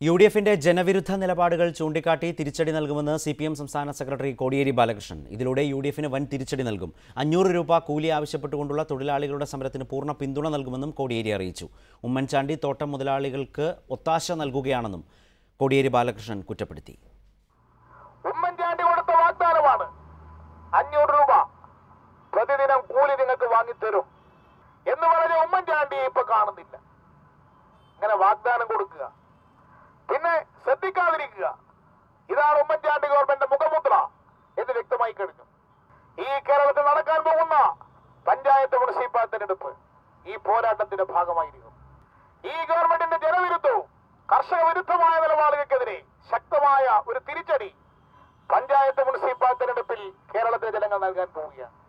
U D എഫിന്റെ ജനവിരുദ്ധ നിലപാടുകൾ ചൂണ്ടിക്കാട്ടി തിരിച്ചടി നൽകുമെന്ന് സി പി എം സംസ്ഥാന സെക്രട്ടറി കോടിയേരി ബാലകൃഷ്ണൻ ഇതിലൂടെ യു ഡി എഫിന് വൻ തിരിച്ചടി നൽകും അഞ്ഞൂറ് രൂപ കൂലി ആവശ്യപ്പെട്ടുകൊണ്ടുള്ള തൊഴിലാളികളുടെ സമരത്തിന് പൂർണ്ണ പിന്തുണ നൽകുമെന്നും കോടിയേരി അറിയിച്ചു ഉമ്മൻചാണ്ടി തോട്ടം മുതലാളികൾക്ക് ഒത്താശ നൽകുകയാണെന്നും കോടിയേരി ബാലകൃഷ്ണൻ കുറ്റപ്പെടുത്തി ഉമ്മൻചാണ്ടി കൊടുത്ത വാഗ്ദാനമാണ് അഞ്ഞൂറ് രൂപ പ്രതിദിനം കൂലി നിങ്ങൾക്ക് വാങ്ങിത്തരും എന്ന് പറഞ്ഞ ഉമ്മൻചാണ്ടിയെ ഇപ്പൊ കാണുന്നില്ല ഇങ്ങനെ വാഗ്ദാനം കൊടുക്കുക പിന്നെ ശ്രദ്ധിക്കാതിരിക്കുക ഇതാണ് ഉമ്മൻചാണ്ടി ഗവൺമെന്റ് മുഖമുദ്ര എന്ന് വ്യക്തമായി കഴിഞ്ഞു ഈ കേരളത്തിൽ നടക്കാൻ പോകുന്ന പഞ്ചായത്ത് മുനിസിപ്പൽ തെരഞ്ഞെടുപ്പ് ഈ പോരാട്ടത്തിന്റെ ഭാഗമായിരിക്കും ഈ ഗവൺമെന്റിന്റെ ജനവിരുദ്ധവും കർഷക വിരുദ്ധമായ നിലപാടുകൾക്കെതിരെ ശക്തമായ ഒരു തിരിച്ചടി പഞ്ചായത്ത് മുനിസിപ്പൽ തെരഞ്ഞെടുപ്പിൽ കേരളത്തിലെ ജനങ്ങൾ നൽകാൻ പോവുകയാണ്